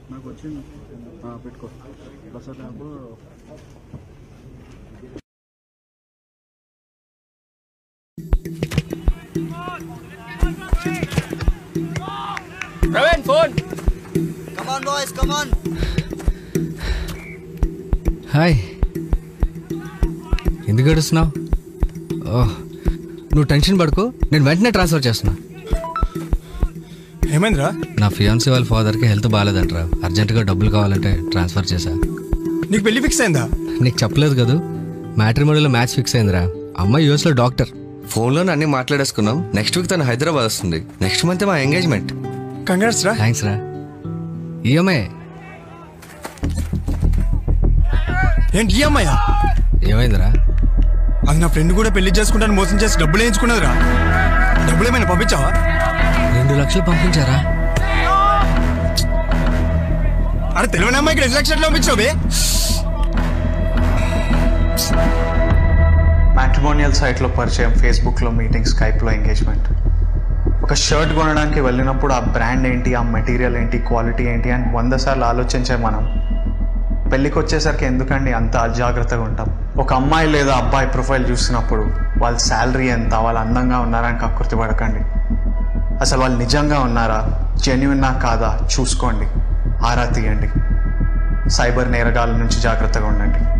నాకు వచ్చింది ఆ, పెట్టుకో బసర్ lab Praveen phone come on boys come on hi ఎందుకు గడుస్తున్నావు ఓహ్ నువ్వు టెన్షన్ పడుకో నేను వెంటనే ట్రాన్స్ఫర్ చేస్తున్నా ఏమైందిరా నా ఫియాన్సీ వాళ్ళ ఫాదర్కి హెల్త్ బాగాలేదంటరా అర్జెంటుగా డబ్బులు కావాలంటే ట్రాన్స్ఫర్ చేశా నీకు పెళ్లి ఫిక్స్ అయిందా నీకు చెప్పలేదు కదూ మ్యాట్రిమోనీలో మ్యాచ్ ఫిక్స్ అయిందిరా అమ్మాయి యూఎస్లో డాక్టర్ ఫోన్లో అన్ని మాట్లాడేసుకున్నాం నెక్స్ట్ వీక్ తను హైదరాబాద్ వస్తుంది నెక్స్ట్ మంత్ మా ఎంగేజ్మెంట్ కంగ్రాట్స్ రా థ్యాంక్స్ రా ఈఎంఐ ఏంటి ఈ అమ్మాయ్యా ఏమైందిరా అది నా ఫ్రెండ్ కూడా పెళ్లి చేసుకుంటాను మోసం చేసి డబ్బులు వేయించుకున్నదిరా డబ్బులు ఏమైనా పంపించావా రెండు లక్షలు పంపించారా అరే తెలివని అమ్మాయికి రెండు లక్షలు పంపించావు బే మ్యాట్రిమోనియల్ సైట్లో పరిచయం ఫేస్బుక్లో మీటింగ్ స్కైప్లో ఎంగేజ్మెంట్ ఒక షర్ట్ కొనడానికి వెళ్ళినప్పుడు ఆ బ్రాండ్ ఏంటి ఆ మెటీరియల్ ఏంటి క్వాలిటీ ఏంటి అని వంద సార్లు ఆలోచించే మనం పెళ్ళికి వచ్చేసరికి ఎందుకండి అంత అజాగ్రత్తగా ఉంటాం ఒక అమ్మాయి లేదా అబ్బాయి ప్రొఫైల్ చూసినప్పుడు వాళ్ళ శాలరీ ఎంత వాళ్ళు అందంగా ఉన్నారా అని కక్కుర్తి పడకండి అసలు వాళ్ళు నిజంగా ఉన్నారా జెన్యున్నా కాదా చూసుకోండి ఆరా తీయండి సైబర్ నేరగాల నుంచి జాగ్రత్తగా ఉండండి